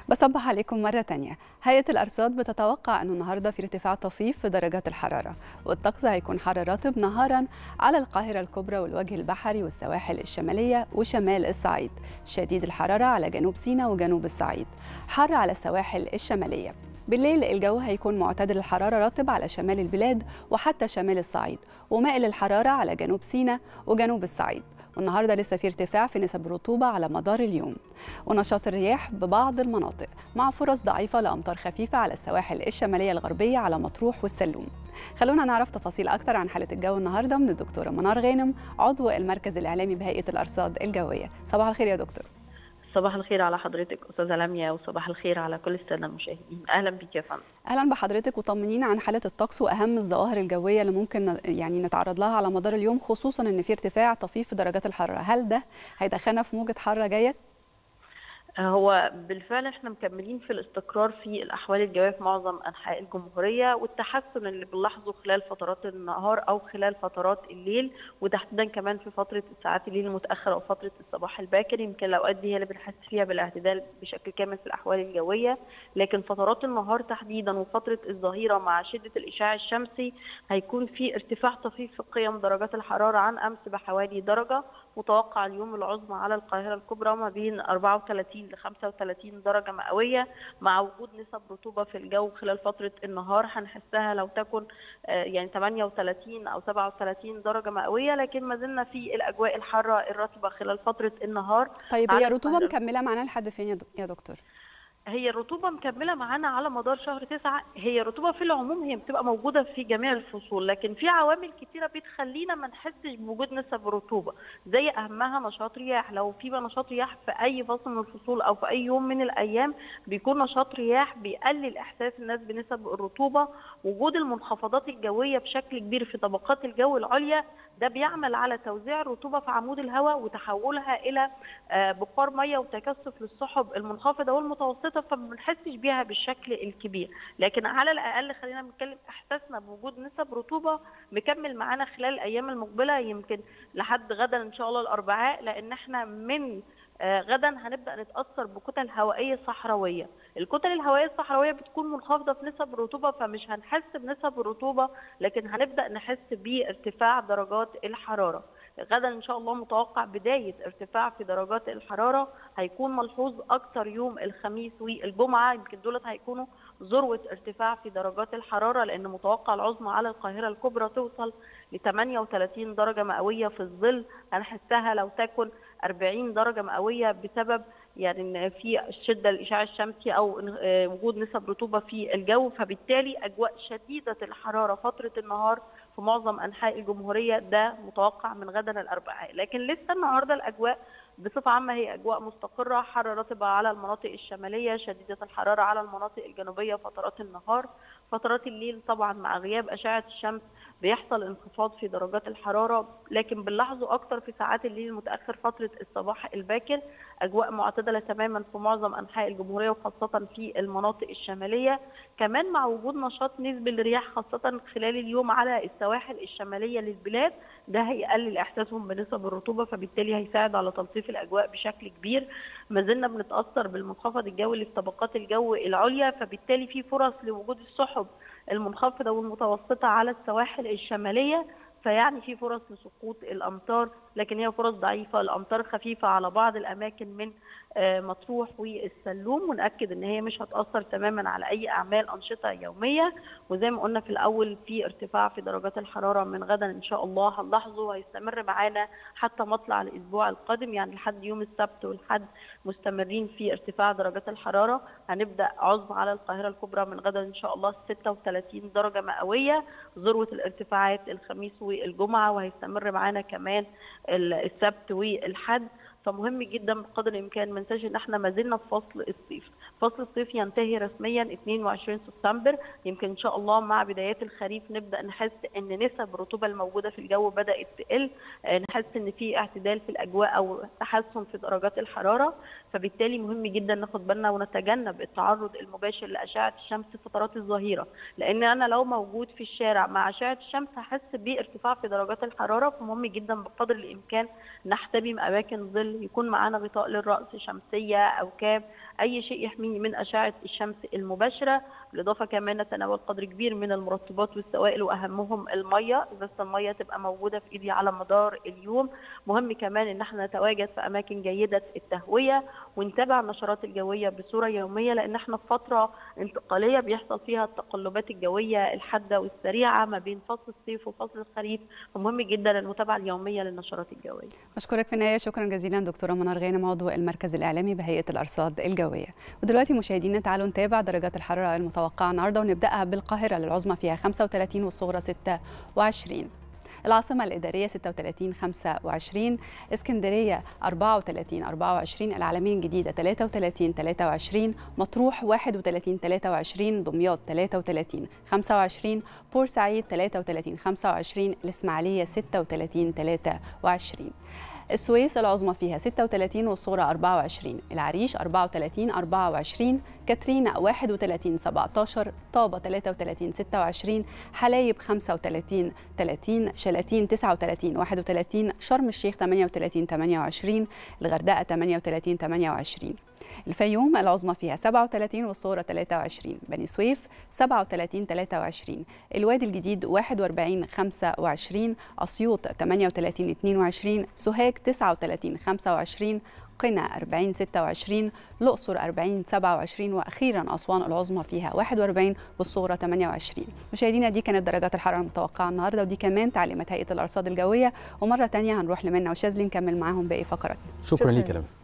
بصبح عليكم مرة تانية هيئة الأرصاد بتتوقع أنه النهاردة في ارتفاع طفيف في درجات الحرارة والطقس هيكون حر رطب نهارا على القاهرة الكبرى والوجه البحري والسواحل الشمالية وشمال الصعيد شديد الحرارة على جنوب سيناء وجنوب الصعيد حر على السواحل الشمالية بالليل الجو هيكون معتدل الحرارة رطب على شمال البلاد وحتى شمال الصعيد ومائل الحرارة على جنوب سيناء وجنوب الصعيد والنهارده لسه في ارتفاع في نسب الرطوبه على مدار اليوم ونشاط الرياح ببعض المناطق مع فرص ضعيفه لامطار خفيفه على السواحل الشماليه الغربيه على مطروح والسلوم خلونا نعرف تفاصيل اكتر عن حاله الجو النهارده من الدكتوره منار غانم عضو المركز الاعلامي بهيئه الارصاد الجويه صباح الخير يا دكتور صباح الخير على حضرتك استاذه لميا وصباح الخير على كل الساده المشاهدين اهلا بك يا فندم اهلا بحضرتك وطمنينا عن حاله الطقس واهم الظواهر الجويه اللي ممكن يعني نتعرض لها على مدار اليوم خصوصا ان في ارتفاع طفيف في درجات الحراره هل ده هيدخلنا في موجه حاره جايه هو بالفعل احنا مكملين في الاستقرار في الاحوال الجويه في معظم انحاء الجمهوريه والتحسن اللي بنلاحظه خلال فترات النهار او خلال فترات الليل وتحديدا كمان في فتره ساعات الليل المتاخر او فتره الصباح الباكر يمكن الاوقات دي هي اللي بنحس فيها بالاعتدال بشكل كامل في الاحوال الجويه لكن فترات النهار تحديدا وفتره الظهيره مع شده الاشعاع الشمسي هيكون في ارتفاع طفيف في قيم درجات الحراره عن امس بحوالي درجه متوقع اليوم العظمى على القاهره الكبرى ما بين 34 ل 35 درجه مئويه مع وجود نسب رطوبه في الجو خلال فتره النهار هنحسها لو تكن يعني 38 او 37 درجه مئويه لكن ما زلنا في الاجواء الحاره الرطبه خلال فتره النهار طيب هي الرطوبه مكمله معانا لحد فين يا دكتور؟ هي الرطوبة مكملة معانا على مدار شهر تسعة هي الرطوبة في العموم هي بتبقى موجودة في جميع الفصول لكن في عوامل كتيرة بتخلينا ما نحسش بوجود نسب رطوبة زي أهمها نشاط رياح لو في نشاط رياح في أي فصل من الفصول أو في أي يوم من الأيام بيكون نشاط رياح بيقلل إحساس الناس بنسب الرطوبة وجود المنخفضات الجوية بشكل كبير في طبقات الجو العليا ده بيعمل على توزيع الرطوبة في عمود الهواء وتحولها إلى بخار مية وتكثف للسحب المنخفضة والمتوسطة فما بنحسش بيها بالشكل الكبير لكن على الاقل خلينا بنتكلم احساسنا بوجود نسب رطوبه مكمل معانا خلال الايام المقبله يمكن لحد غدا ان شاء الله الاربعاء لان احنا من غدا هنبدا نتاثر بكتل هوائيه صحراويه الكتل الهوائيه الصحراويه بتكون منخفضه في نسب الرطوبه فمش هنحس بنسب الرطوبه لكن هنبدا نحس بارتفاع درجات الحراره غدا ان شاء الله متوقع بدايه ارتفاع في درجات الحراره هيكون ملحوظ اكثر يوم الخميس والجمعه يمكن دولت هيكونوا ذروه ارتفاع في درجات الحراره لان متوقع العظمى على القاهره الكبرى توصل ل 38 درجه مئويه في الظل هنحسها لو تكن 40 درجه مئويه بسبب يعني ان في شده الاشعاع الشمسي او وجود نسب رطوبه في الجو فبالتالي اجواء شديده الحراره فتره النهار في معظم انحاء الجمهوريه ده متوقع من غدا الاربعاء لكن لسه النهارده الاجواء بصفه عامه هي اجواء مستقره حر رطبه على المناطق الشماليه شديده الحراره على المناطق الجنوبيه فترات النهار فترات الليل طبعا مع غياب اشعه الشمس بيحصل انخفاض في درجات الحراره لكن بنلاحظه اكتر في ساعات الليل المتاخر فتره الصباح الباكر اجواء معتدله تماما في معظم انحاء الجمهوريه وخاصه في المناطق الشماليه كمان مع وجود نشاط نسبي للرياح خاصه خلال اليوم على السواحل الشماليه للبلاد ده هيقلل احساسهم بنسب الرطوبه فبالتالي هيساعد على تلطيف الاجواء بشكل كبير ما زلنا بنتاثر بالمنخفض الجوي اللي في طبقات الجو العليا فبالتالي في فرص لوجود السحب المنخفضه والمتوسطه على السواحل الشماليه فيعني في فرص لسقوط الامطار لكن هي فرص ضعيفه الامطار خفيفه على بعض الاماكن من مطروح والسلوم ونأكد ان هي مش هتأثر تماما على اي اعمال انشطه يوميه وزي ما قلنا في الاول في ارتفاع في درجات الحراره من غدا ان شاء الله هنلاحظه وهيستمر معانا حتى مطلع الاسبوع القادم يعني لحد يوم السبت والحد مستمرين في ارتفاع درجات الحراره هنبدا عظمى على القاهره الكبرى من غدا ان شاء الله 36 درجه مئويه ذروه الارتفاعات الخميس والجمعه وهيستمر معانا كمان السبت والحد فمهم جدا بقدر الامكان ما ننساش ان احنا ما زلنا في فصل الصيف فصل الصيف ينتهي رسميا 22 سبتمبر يمكن ان شاء الله مع بدايات الخريف نبدا نحس ان نسب الرطوبه الموجوده في الجو بدات تقل نحس ان في اعتدال في الاجواء او تحسن في درجات الحراره فبالتالي مهم جدا ناخد بالنا ونتجنب التعرض المباشر لاشعه الشمس فترات الظهيره لان انا لو موجود في الشارع مع اشعه الشمس هحس بارتفاع في درجات الحراره فمهم جدا بقدر الامكان نحتمي اماكن ظل يكون معانا غطاء للراس شمسيه او كاب اي شيء يحمينا نحميه من اشعه الشمس المباشره بالاضافه كمان نتناول قدر كبير من المرطبات والسوائل واهمهم الميه ازازه الميه تبقى موجوده في ايدي على مدار اليوم مهم كمان ان احنا نتواجد في اماكن جيده التهويه ونتابع النشرات الجويه بصوره يوميه لان احنا في فتره انتقاليه بيحصل فيها التقلبات الجويه الحاده والسريعه ما بين فصل الصيف وفصل الخريف فمهم جدا المتابعه اليوميه للنشرات الجويه. اشكرك في النهايه شكرا جزيلا دكتوره منار غانم عضو المركز الاعلامي بهيئه الارصاد الجويه. ودلوقتي مشاهدينا تعالوا نتابع درجات الحراره المتوقعه النهارده ونبداها بالقاهره للعظمى فيها 35 والصغرى 26. العاصمة الإدارية 36 25 اسكندرية 34 24 العالمين الجديدة 33 23 مطروح 31 23 دمياط 33 25 بورسعيد 33 25 الإسماعيلية 36 23 السويس العظمى فيها 36 والصغرى 24 العريش 34 24 كاترينا 31 17 طابة 33 26 حلايب 35 30 شلاتين 39 31 شرم الشيخ 38 28 الغردقة 38 28 الفيوم العظمى فيها 37 والصغرى 23 بني سويف 37 23 الوادي الجديد 41 25 أسيوط 38 22 سوهاج 39 25 قنا 40 26 الأقصر 40 27 وأخيرا أسوان العظمى فيها 41 والصغرى 28 مشاهدينا دي كانت درجات الحرارة المتوقعة النهاردة ودي كمان تعليمات هيئة الأرصاد الجوية ومرة تانية هنروح لمنى وشاذلي نكمل معاهم باقي فقراتنا شكرا, شكرا ليك يا